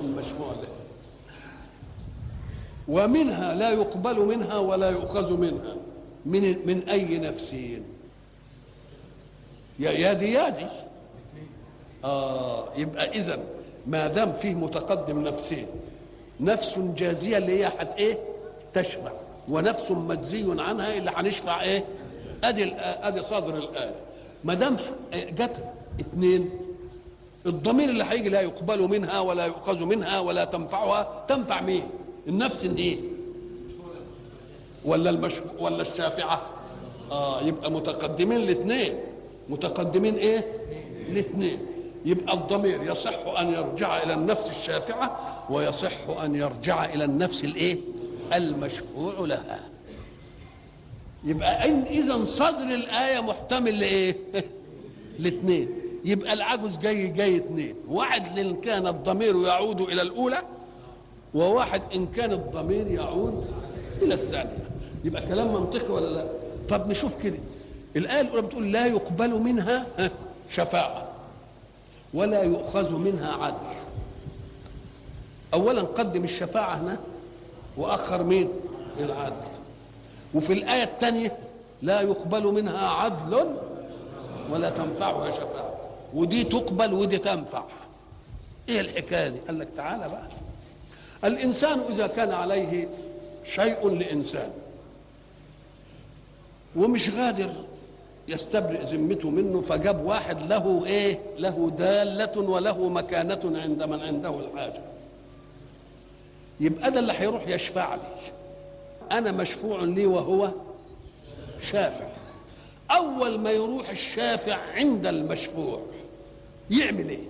المشفوع له ومنها لا يقبل منها ولا يؤخذ منها من من اي نفسين يا يا دي يا دي اه يبقى اذا ما دام فيه متقدم نفسين نفس جازيه اللي هي حت ايه تشفع ونفس مجزي عنها اللي هنشفع ايه ادي الآ- ادي صدر الايه ما دام جت اثنين الضمير اللي هيجي لا يقبل منها ولا يؤخذ منها ولا تنفعها تنفع مين النفس ايه ولا المش... ولا الشافعه اه يبقى متقدمين الاثنين متقدمين ايه الاثنين يبقى الضمير يصح ان يرجع الى النفس الشافعه ويصح ان يرجع الى النفس الايه المشفوع لها يبقى ان اذا صدر الايه محتمل لايه الاثنين يبقى العجز جاي جاي اثنين واحد ان كان الضمير يعود الى الاولى وواحد ان كان الضمير يعود الى الثانيه يبقى كلام منطقي ولا لا طب نشوف كده الايه الاولى بتقول لا يقبل منها ها، شفاعه ولا يؤخذ منها عدل اولا قدم الشفاعه هنا واخر مين العدل وفي الايه الثانيه لا يقبل منها عدل ولا تنفعها شفاعه ودي تقبل ودي تنفع ايه الحكايه دي قال لك تعالى بقى الانسان اذا كان عليه شيء لانسان ومش قادر يستبرئ ذمته منه فجاب واحد له ايه له داله وله مكانه عند من عنده الحاجه يبقى ده اللي هيروح يشفع لي انا مشفوع لي وهو شافع اول ما يروح الشافع عند المشفوع يعمل ايه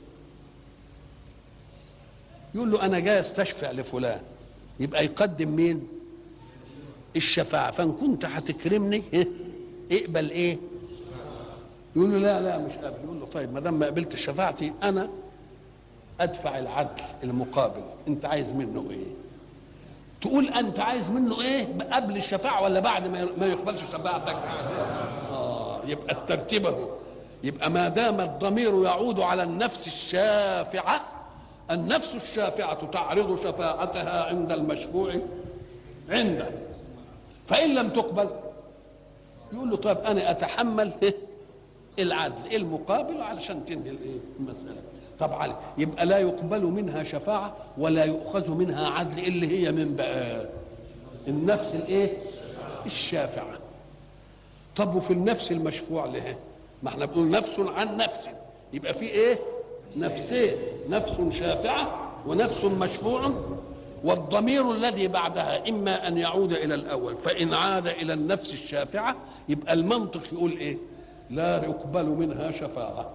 يقول له انا جاي استشفع لفلان يبقى يقدم مين الشفاعه فان كنت هتكرمني إيه؟ اقبل ايه يقول له لا لا مش قابل يقول له طيب ما دام ما قبلت شفاعتي انا ادفع العدل المقابل انت عايز منه ايه تقول انت عايز منه ايه قبل الشفاعه ولا بعد ما ما يقبلش شفاعتك اه يبقى الترتيب اهو يبقى ما دام الضمير يعود على النفس الشافعه النفس الشافعه تعرض شفاعتها عند المشفوع عنده فان لم تقبل يقول له طيب انا اتحمل إيه؟ العدل المقابل علشان تنهي الايه المساله طب علي يبقى لا يقبل منها شفاعه ولا يؤخذ منها عدل اللي هي من بقى النفس الايه الشافعه طب وفي النفس المشفوع لها ما احنا بنقول نفس عن نفس يبقى في ايه نفسين نفس شافعه ونفس مشفوع والضمير الذي بعدها اما ان يعود الى الاول فان عاد الى النفس الشافعه يبقى المنطق يقول ايه لا يقبل منها شفاعه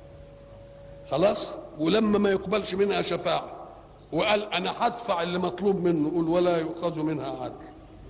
خلاص ولما ما يقبلش منها شفاعه وقال انا هدفع اللي مطلوب منه يقول ولا يؤخذ منها عدل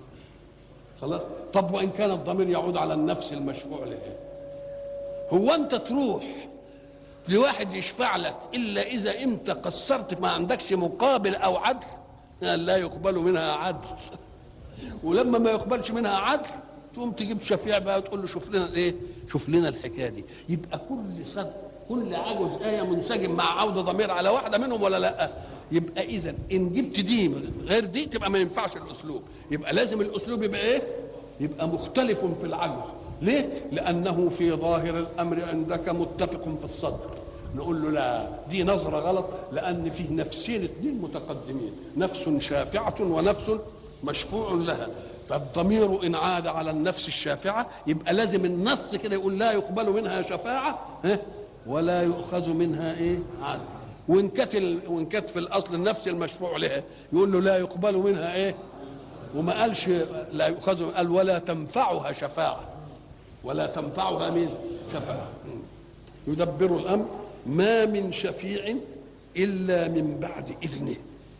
خلاص طب وان كان الضمير يعود على النفس المشفوع لها هو انت تروح لواحد يشفع لك الا اذا انت قصرت ما عندكش مقابل او عدل لا يقبل منها عدل ولما ما يقبلش منها عدل تقوم تجيب شفيع بقى وتقول له شوف لنا الايه شوف لنا الحكايه دي يبقى كل صد كل عجز ايه منسجم مع عوده ضمير على واحده منهم ولا لا يبقى اذا ان جبت دي غير دي تبقى ما ينفعش الاسلوب يبقى لازم الاسلوب يبقى ايه يبقى مختلف في العجز ليه لانه في ظاهر الامر عندك متفق في الصدر نقول له لا دي نظره غلط لان فيه نفسين اثنين متقدمين نفس شافعه ونفس مشفوع لها فالضمير ان عاد على النفس الشافعه يبقى لازم النص كده يقول لا يقبل منها شفاعه ها ولا يؤخذ منها ايه عدل وان كانت ال... وان كانت في الاصل النفس المشفوع لها يقول له لا يقبل منها ايه وما قالش لا يؤخذ قال ولا تنفعها شفاعه ولا تنفعها مين شفاعه يدبر الامر ما من شفيع الا من بعد اذنه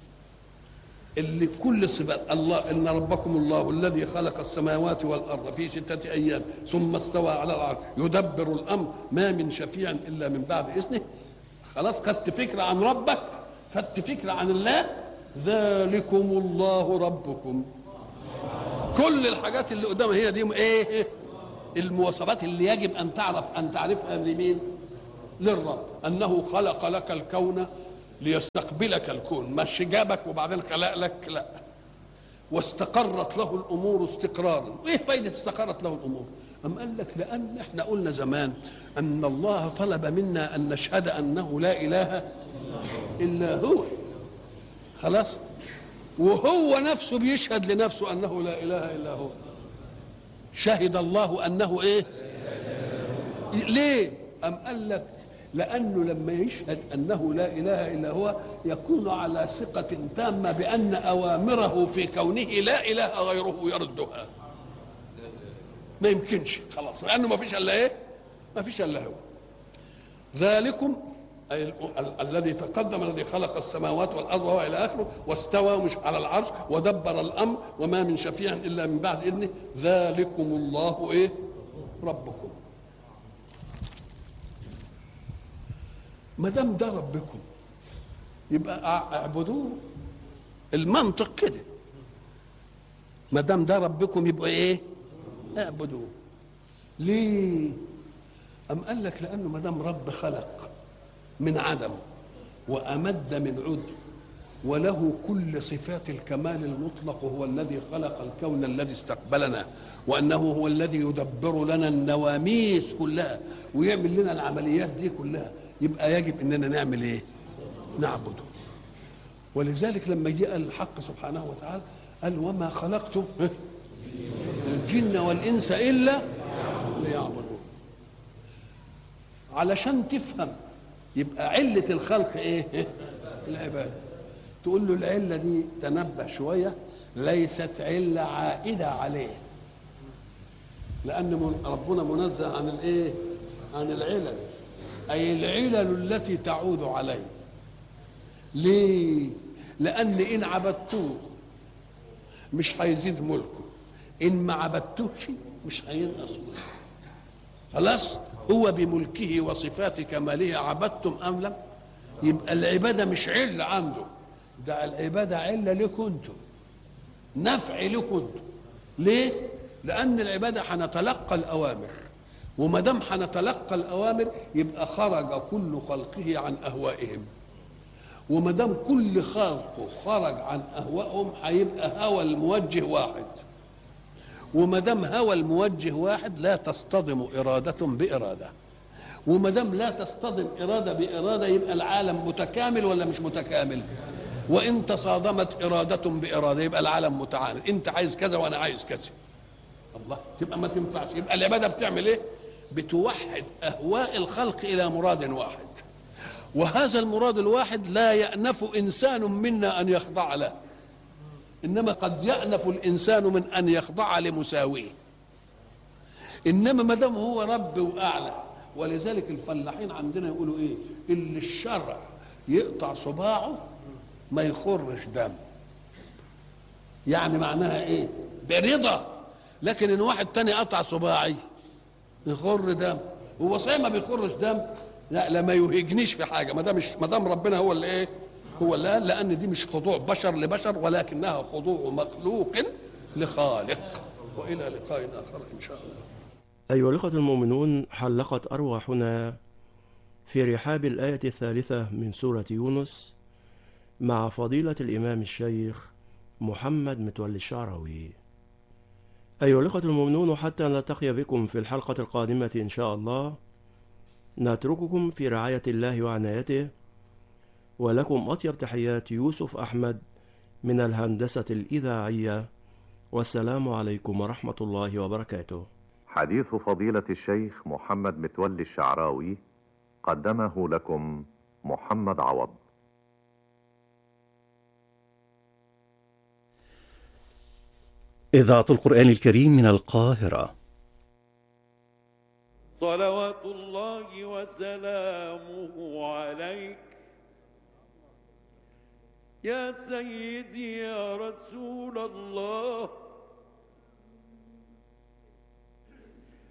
اللي كل صفات الله ان ربكم الله الذي خلق السماوات والارض في سته ايام ثم استوى على العرش يدبر الامر ما من شفيع الا من بعد اذنه خلاص خدت فكره عن ربك خدت فكره عن الله ذلكم الله ربكم كل الحاجات اللي قدامها هي دي ايه المواصفات اللي يجب ان تعرف ان تعرفها لمين للرب انه خلق لك الكون ليستقبلك الكون مش جابك وبعدين خلق لك لا واستقرت له الامور استقرارا ايه فايده استقرت له الامور أم قال لك لأن احنا قلنا زمان أن الله طلب منا أن نشهد أنه لا إله إلا هو خلاص وهو نفسه بيشهد لنفسه أنه لا إله إلا هو شهد الله أنه إيه ليه أم قال لك لأنه لما يشهد أنه لا إله إلا هو يكون على ثقة تامة بأن أوامره في كونه لا إله غيره يردها ما يمكنش خلاص لأنه ما فيش إلا إيه ما فيش إلا هو ذلكم أي ال- ال- الذي تقدم الذي خلق السماوات والأرض وهو إلى آخره واستوى مش على العرش ودبر الأمر وما من شفيع إلا من بعد إذنه ذلكم الله إيه ربكم ما دام ده ربكم يبقى أع- اعبدوه المنطق كده ما دام ده ربكم يبقى ايه اعبدوه ليه أم قال لك لأنه ما دام رب خلق من عدم وأمد من عد وله كل صفات الكمال المطلق هو الذي خلق الكون الذي استقبلنا وأنه هو الذي يدبر لنا النواميس كلها ويعمل لنا العمليات دي كلها يبقى يجب أننا نعمل إيه نعبده ولذلك لما جاء الحق سبحانه وتعالى قال وما خلقت الجن والإنس إلا ليعبدون علشان تفهم يبقى علة الخلق ايه؟ العبادة تقول له العلة دي تنبه شوية ليست علة عائدة عليه لأن من- ربنا منزه عن الايه؟ عن العلل أي العلل التي تعود عليه ليه؟ لأن إن عبدتوه مش هيزيد ملكه إن ما عبدتوش مش هينقص ملكه خلاص هو بملكه وصفات كماله عبدتم ام لم يبقى العباده مش عله عنده ده العباده عله لكم انتم نفع لكم انتم ليه لان العباده هنتلقى الاوامر وما دام هنتلقى الاوامر يبقى خرج كل خلقه عن اهوائهم وما دام كل خلقه خرج عن اهوائهم هيبقى هوى الموجه واحد وما دام هوى الموجه واحد لا تصطدم إرادة بإرادة وما دام لا تصطدم إرادة بإرادة يبقى العالم متكامل ولا مش متكامل وإن تصادمت إرادة بإرادة يبقى العالم متعاند أنت عايز كذا وأنا عايز كذا الله تبقى ما تنفعش يبقى العبادة بتعمل إيه بتوحد أهواء الخلق إلى مراد واحد وهذا المراد الواحد لا يأنف إنسان منا أن يخضع له انما قد يأنف الانسان من ان يخضع لمساويه انما ما دام هو رب واعلى ولذلك الفلاحين عندنا يقولوا ايه اللي الشرع يقطع صباعه ما يخرش دم يعني معناها ايه برضا لكن ان واحد تاني قطع صباعي يخر دم هو صحيح ما بيخرش دم لا لا ما يهجنيش في حاجه ما دام مش ما دام ربنا هو اللي ايه هو اللي قال لان دي مش خضوع بشر لبشر ولكنها خضوع مخلوق لخالق والى لقاء اخر ان شاء الله أيها الأخوة المؤمنون حلقت أرواحنا في رحاب الآية الثالثة من سورة يونس مع فضيلة الإمام الشيخ محمد متولي الشعراوي أيها الأخوة المؤمنون حتى نلتقي بكم في الحلقة القادمة إن شاء الله نترككم في رعاية الله وعنايته ولكم أطيب تحيات يوسف أحمد من الهندسة الإذاعية والسلام عليكم ورحمة الله وبركاته حديث فضيلة الشيخ محمد متولي الشعراوي قدمه لكم محمد عوض إذاعة القرآن الكريم من القاهرة صلوات الله وسلامه عليك يا سيدي يا رسول الله